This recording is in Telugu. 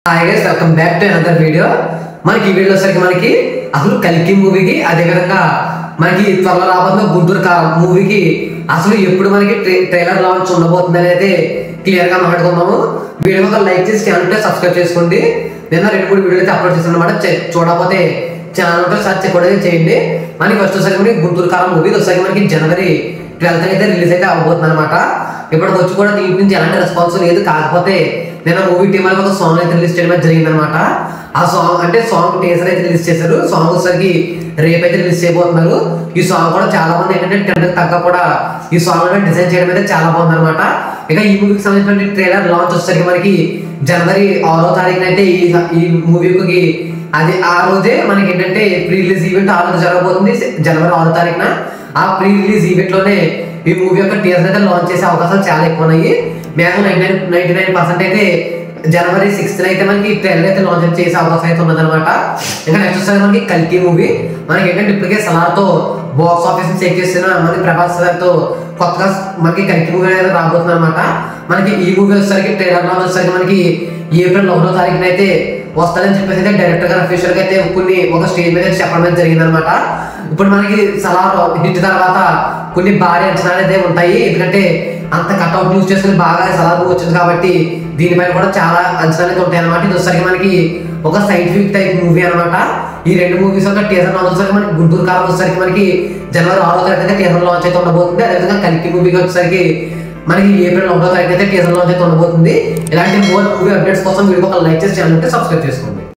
hi guys welcome back to another video మనకి ఈ వీడియో వచ్చరికి మనకి అసలు కల్కి మూవీకి అదే విధంగా మనకి త్వరలో రాబోతున్న గుంటూరు కా మూవీకి అసలు ఎప్పుడు మనకి ట్రే- ట్రైలర్ లాంచ్ ఉండబోతుంది అనేది క్లియర్ గా మాట్లాడుకుందాము వీడియో ఒక లైక్ చేసి ఛానల్ సబ్స్క్రైబ్ చేసుకోండి నిన్న రెండు మూడు వీడియోలు అయితే అప్లోడ్ చేశాను అనమాట చూడకపోతే ఛానల్ ఉంటే సెర్చ్ కూడా చేయండి మనకి ఫస్ట్ వచ్చేసరికి మనకి గుంటూరు కాలం మూవీ వచ్చేసరికి మనకి జనవరి ట్వెల్త్ అయితే రిలీజ్ అయితే అవబోతుంది అనమాట ఇప్పటికి వచ్చి కూడా దీని నుంచి ఎలాంటి రెస్పాన్స్ లేదు కాకపోతే నేను మూవీ టీమ్ వాళ్ళకి ఒక సాంగ్ అయితే రిలీజ్ చేయడం జరిగింది అనమాట ఆ సాంగ్ అంటే సాంగ్ టీజర్ అయితే రిలీజ్ చేశారు సాంగ్ వచ్చేసరికి రేపు అయితే రిలీజ్ చేయబోతున్నారు ఈ సాంగ్ కూడా చాలా మంది ఏంటంటే టెండర్ తగ్గ కూడా ఈ సాంగ్ అనేది డిజైన్ చేయడం అయితే చాలా బాగుంది అనమాట ఇక ఈ మూవీకి సంబంధించిన ట్రైలర్ లాంచ్ వచ్చేసరికి మనకి జనవరి ఆరో తారీఖున అయితే ఈ ఈ మూవీకి అది ఆ రోజే మనకి ఏంటంటే ప్రీ రిలీజ్ ఈవెంట్ ఆ రోజు జరగబోతుంది జనవరి ఆరో తారీఖున ఆ ప్రీ రిలీజ్ ఈవెంట్ లోనే ఈ మూవీ యొక్క టీజర్ అయితే లాంచ్ చేసే అవకాశాలు చాలా ఎక్కువ ఉన్నాయి maximum ninety nine ninety nine percent అయితే జనవరి సిక్స్త్ అయితే మనకి ట్రైలర్ అయితే లాంచ్ చేసే అవకాశం అయితే ఉన్నదన్నమాట ఇంకా నెక్స్ట్ వచ్చేసరికి మనకి కల్కి మూవీ మనకి ఏంటంటే ఇప్పటికే సలార్తో బాక్స్ ఆఫీస్ చెక్ చేసిన మనకి ప్రభాస్ గారితో కొత్తగా మనకి కల్కి మూవీ అనేది రాబోతుంది అనమాట మనకి ఈ మూవీ వచ్చేసరికి ట్రైలర్ లాంచ్ వచ్చేసరికి మనకి ఏప్రిల్ ఒకటో తారీఖున అయితే వస్తానని చెప్పేసి అయితే డైరెక్టర్ గారు అఫీషియల్ గా అయితే కొన్ని ఒక స్టేజ్ మీద చెప్పడం అయితే జరిగింది అనమాట ఇప్పుడు మనకి సలార్ హిట్ తర్వాత కొన్ని భారీ అంచనాలు అయితే ఉంటాయి ఎందుకంటే అంత కట్అవుట్ యూస్ చేసుకుని బాగా సలార్ మూవీ వచ్చింది కాబట్టి దీనిపైన కూడా చాలా అంచనాలు అయితే ఉంటాయి అనమాట ఇది వచ్చేసరికి మనకి ఒక సైంటిఫిక్ టైప్ మూవీ అనమాట ఈ రెండు మూవీస్ యొక్క టీజర్ లాంచ్ వచ్చేసరికి మనకి గుంటూరు కాలం వచ్చేసరికి మనకి జనవరి ఆరో తారీఖు అయితే టీజర్ లాంచ్ అయితే ఉండబోతుంది అదేవిధంగా కలికి మూవీకి వచ్చేసరికి మనకి ఏప్రిల్ ఒకటో తారీఖు అయితే టీజర్ లాంచ్ అయితే ఉండబోతుంది ఇలాంటి మోర్ మూవీ అప్డేట్స్ కోసం వీడియో ఒక లైక్ చేసి ఛానల్ ఉంటే సబ్స్క్రైబ్ చేసుకోండి